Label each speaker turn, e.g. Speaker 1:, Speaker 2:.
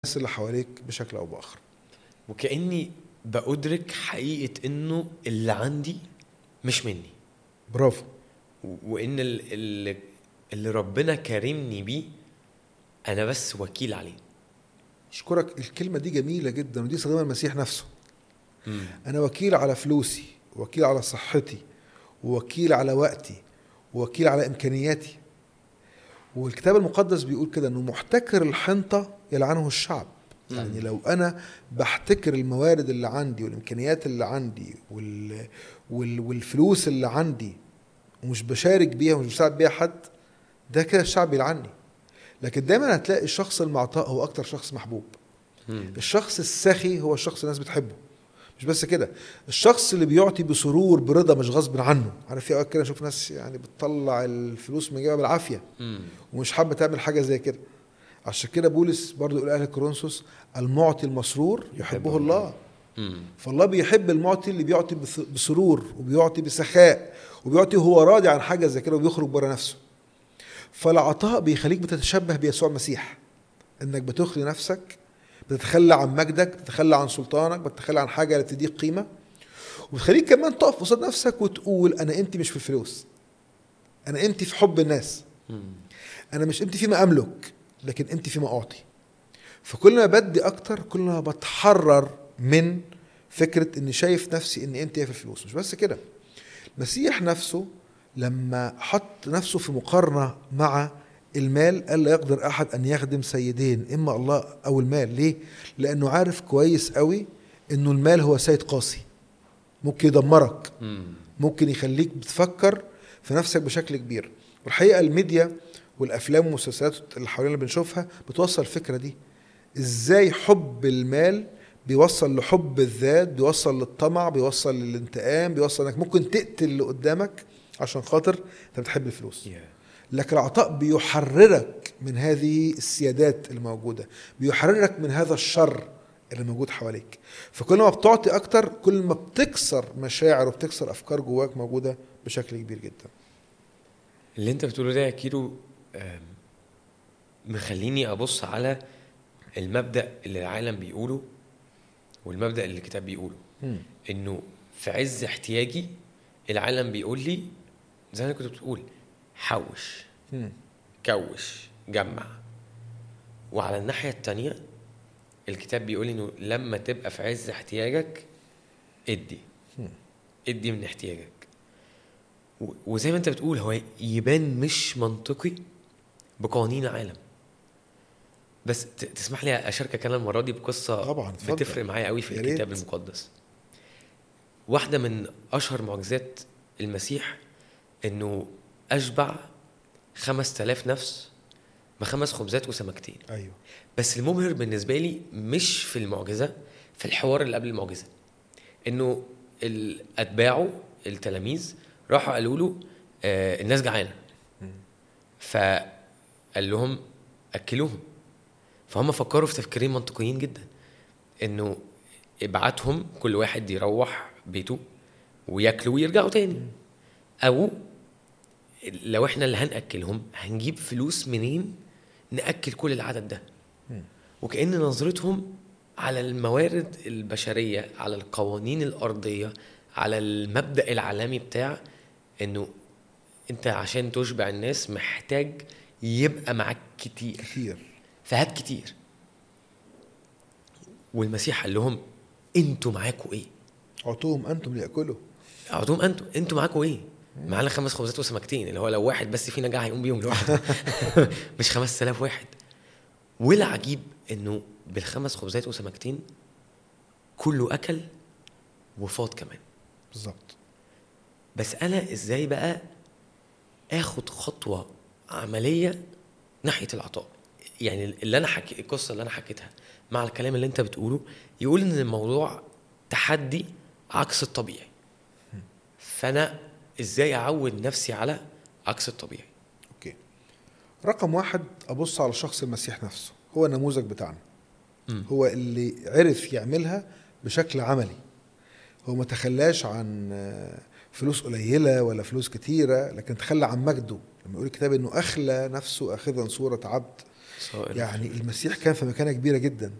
Speaker 1: الناس اللي حواليك بشكل او باخر
Speaker 2: وكاني بأدرك حقيقه انه اللي عندي مش مني
Speaker 1: برافو
Speaker 2: و- وان ال- اللي, اللي ربنا كرمني بيه انا بس وكيل عليه
Speaker 1: اشكرك الكلمه دي جميله جدا ودي استخدمها المسيح نفسه انا وكيل على فلوسي وكيل على صحتي ووكيل على وقتي ووكيل على امكانياتي والكتاب المقدس بيقول كده انه محتكر الحنطه يلعنه الشعب يعني
Speaker 2: مم.
Speaker 1: لو انا بحتكر الموارد اللي عندي والامكانيات اللي عندي وال... وال... والفلوس اللي عندي ومش بشارك بيها ومش بساعد بيها حد ده كده الشعب يلعني لكن دايما هتلاقي الشخص المعطاء هو اكتر شخص محبوب
Speaker 2: مم.
Speaker 1: الشخص السخي هو الشخص الناس بتحبه مش بس كده الشخص اللي بيعطي بسرور برضا مش غصب عنه عارف في اوقات كده اشوف ناس يعني بتطلع الفلوس من جيبها بالعافيه
Speaker 2: مم.
Speaker 1: ومش حابه تعمل حاجه زي كده عشان كده بولس برضه يقول اهل كورنثوس المعطي المسرور يحبه الله
Speaker 2: مم.
Speaker 1: فالله بيحب المعطي اللي بيعطي بث- بسرور وبيعطي بسخاء وبيعطي وهو راضي عن حاجه زي كده وبيخرج بره نفسه فالعطاء بيخليك بتتشبه بيسوع المسيح انك بتخلي نفسك بتتخلى عن مجدك بتتخلى عن سلطانك بتتخلى عن حاجه اللي تديك قيمه وبتخليك كمان تقف قصاد نفسك وتقول انا قيمتي مش في الفلوس انا قيمتي في حب الناس
Speaker 2: مم.
Speaker 1: انا مش قيمتي فيما املك لكن قيمتي فيما اعطي فكل ما بدي اكتر كل ما بتحرر من فكره اني شايف نفسي ان قيمتي هي في الفلوس مش بس كده المسيح نفسه لما حط نفسه في مقارنه مع المال قال لا يقدر احد ان يخدم سيدين اما الله او المال ليه لانه عارف كويس قوي انه المال هو سيد قاسي ممكن يدمرك
Speaker 2: مم.
Speaker 1: ممكن يخليك بتفكر في نفسك بشكل كبير والحقيقه الميديا والافلام والمسلسلات اللي حوالينا بنشوفها بتوصل الفكره دي ازاي حب المال بيوصل لحب الذات بيوصل للطمع بيوصل للانتقام بيوصل انك ممكن تقتل اللي قدامك عشان خاطر انت بتحب الفلوس
Speaker 2: Yeah.
Speaker 1: لكن العطاء بيحررك من هذه السيادات الموجوده بيحررك من هذا الشر اللي موجود حواليك فكل ما بتعطي اكتر كل ما بتكسر مشاعر وبتكسر افكار جواك موجوده بشكل كبير جدا
Speaker 2: اللي انت بتقوله ده يا كيرو آم، مخليني ابص على المبدا اللي العالم بيقوله والمبدا اللي الكتاب بيقوله انه في عز احتياجي العالم بيقول لي زي ما كنت بتقول حوش
Speaker 1: مم.
Speaker 2: كوش جمع وعلى الناحيه التانية الكتاب بيقول انه لما تبقى في عز احتياجك ادي
Speaker 1: مم.
Speaker 2: ادي من احتياجك و- وزي ما انت بتقول هو يبان مش منطقي بقوانين العالم بس ت- تسمح لي اشاركك انا المره دي بقصه
Speaker 1: طبعاً، اتفضل.
Speaker 2: بتفرق معايا قوي في
Speaker 1: يا
Speaker 2: الكتاب
Speaker 1: ريت.
Speaker 2: المقدس واحده من اشهر معجزات المسيح انه اشبع خمس تلاف نفس بخمس خبزات وسمكتين
Speaker 1: ايوه
Speaker 2: بس المبهر بالنسبه لي مش في المعجزه في الحوار اللي قبل المعجزه انه ال- اتباعه التلاميذ راحوا قالوا له آه الناس جعانه فقال لهم اكلوهم فهم فكروا في تفكيرين منطقيين جدا انه ابعتهم كل واحد يروح بيته وياكلوا ويرجعوا تاني او لو احنا اللي هناكلهم هنجيب فلوس منين ناكل كل العدد ده وكأن نظرتهم على الموارد البشرية على القوانين الأرضية على المبدأ العالمي بتاع إنه أنت عشان تشبع الناس محتاج يبقى معاك كتير
Speaker 1: كتير
Speaker 2: فهات كتير والمسيح قال لهم انتوا معاكوا ايه؟
Speaker 1: اعطوهم انتم لياكلوا
Speaker 2: اعطوهم انتوا انتوا معاكوا ايه؟ معانا خمس خبزات وسمكتين اللي هو لو واحد بس فينا جاع هيقوم بيهم لوحده مش 5000 واحد والعجيب انه بالخمس خبزات وسمكتين كله اكل وفاض كمان
Speaker 1: بالظبط
Speaker 2: بس انا ازاي بقى اخد خطوه عمليه ناحيه العطاء يعني اللي انا حكي القصه اللي انا حكيتها مع الكلام اللي انت بتقوله يقول ان الموضوع تحدي عكس الطبيعي فانا ازاي اعود نفسي على عكس الطبيعي
Speaker 1: اوكي رقم واحد ابص على شخص المسيح نفسه هو النموذج بتاعنا
Speaker 2: مم.
Speaker 1: هو اللي عرف يعملها بشكل عملي هو ما تخلاش عن آه، فلوس قليلة ولا فلوس كتيرة لكن تخلى عن مجده لما يقول الكتاب انه اخلى نفسه اخذا صورة عبد
Speaker 2: صائر
Speaker 1: يعني المسيح كان في مكانة كبيرة جدا